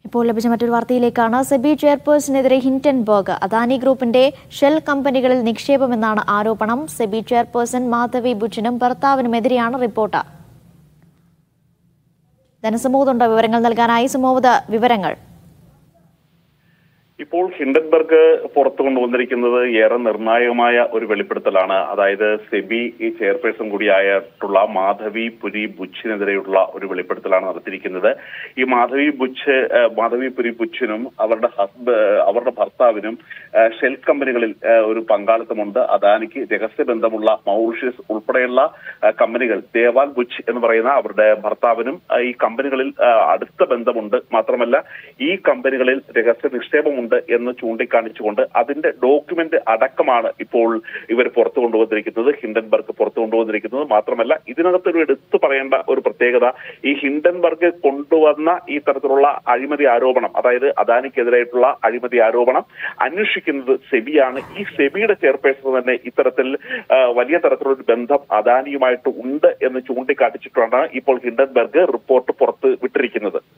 ഇപ്പോൾ ലഭിച്ച മറ്റൊരു വാർത്തയിലേക്കാണ് സെബി ചെയർപേഴ്സണെതിരെ ഹിൻറ്റൻബർഗ് അദാനി ഗ്രൂപ്പിന്റെ ഷെൽ കമ്പനികളിൽ നിക്ഷേപമെന്നാണ് ആരോപണം സെബി ചെയർപേഴ്സൺ മാധവി ബുച്ചിനും ഭർത്താവിനുമെതിരെയാണ് റിപ്പോർട്ട് ധനസമൂഹത്തുണ്ട് വിവരങ്ങൾ നൽകാനായി സുമോവത വിവരങ്ങൾ ഇപ്പോൾ ഹിൻഡൻബർഗ് പുറത്തു കൊണ്ടുവന്നിരിക്കുന്നത് ഏറെ നിർണായകമായ ഒരു വെളിപ്പെടുത്തലാണ് അതായത് സെബി ഈ ചെയർപേഴ്സൺ കൂടിയായിട്ടുള്ള മാധവി പുരി ബുച്ചിനെതിരെയുള്ള ഒരു വെളിപ്പെടുത്തലാണ് നടത്തിയിരിക്കുന്നത് ഈ മാധവി ബുച്ച് ഏഹ്, മാധവി പുരി ബുച്ചിനും അവരുടെ ഹസ്ബ അവരുടെ ഭർത്താവിനും ഏഹ്, ഷെൽ കമ്പനികളിൽ ഏഹ്, ഒരു പങ്കാളിത്തമുണ്ട് അദാനിക്ക് രഹസ്യബന്ധമുള്ള മൗറിഷ്യസ് ഉൾപ്പെടെയുള്ള ഏഹ്, കമ്പനികൾ ദേവാൽ ബുച്ച് എന്ന് പറയുന്ന അവരുടെ ഭർത്താവിനും ഏഹ്, ഈ കമ്പനികളിൽ ഏഹ്, അടുത്ത ബന്ധമുണ്ട് മാത്രമല്ല ഈ കമ്പനികളിൽ രഹസ്യ നിക്ഷേപമുണ്ട് എന്ന് ചൂണ്ടിക്കാണിച്ചുകൊണ്ട് അതിന്റെ ഡോക്യുമെന്റ് അടക്കമാണ് ഇപ്പോൾ ഇവർ പുറത്തു കൊണ്ടുവന്നിരിക്കുന്നത് ഹിൻഡൻബർഗ് പുറത്തു കൊണ്ടുവന്നിരിക്കുന്നത് മാത്രമല്ല ഇതിനകത്ത് ഒരു എടുത്തു പറയേണ്ട ഒരു പ്രത്യേകത ഈ ഹിൻഡൻബർഗ് കൊണ്ടുവന്ന ഈ തരത്തിലുള്ള അഴിമതി ആരോപണം അതായത് അദാനിക്കെതിരായിട്ടുള്ള അഴിമതി ആരോപണം അന്വേഷിക്കുന്നത് സെബിയാണ് ഈ സെബിയുടെ ചെയർപേഴ്സൺ തന്നെ ഇത്തരത്തിൽ ആ, വലിയ തരത്തിലുള്ള ഒരു ബന്ധം അദാനിയുമായിട്ട് ഉണ്ട് എന്ന് ചൂണ്ടിക്കാട്ടിച്ചിട്ടാണ് ഇപ്പോൾ ഹിൻഡൻബർഗ് റിപ്പോർട്ട് പുറത്ത് വിട്ടിരിക്കുന്നത്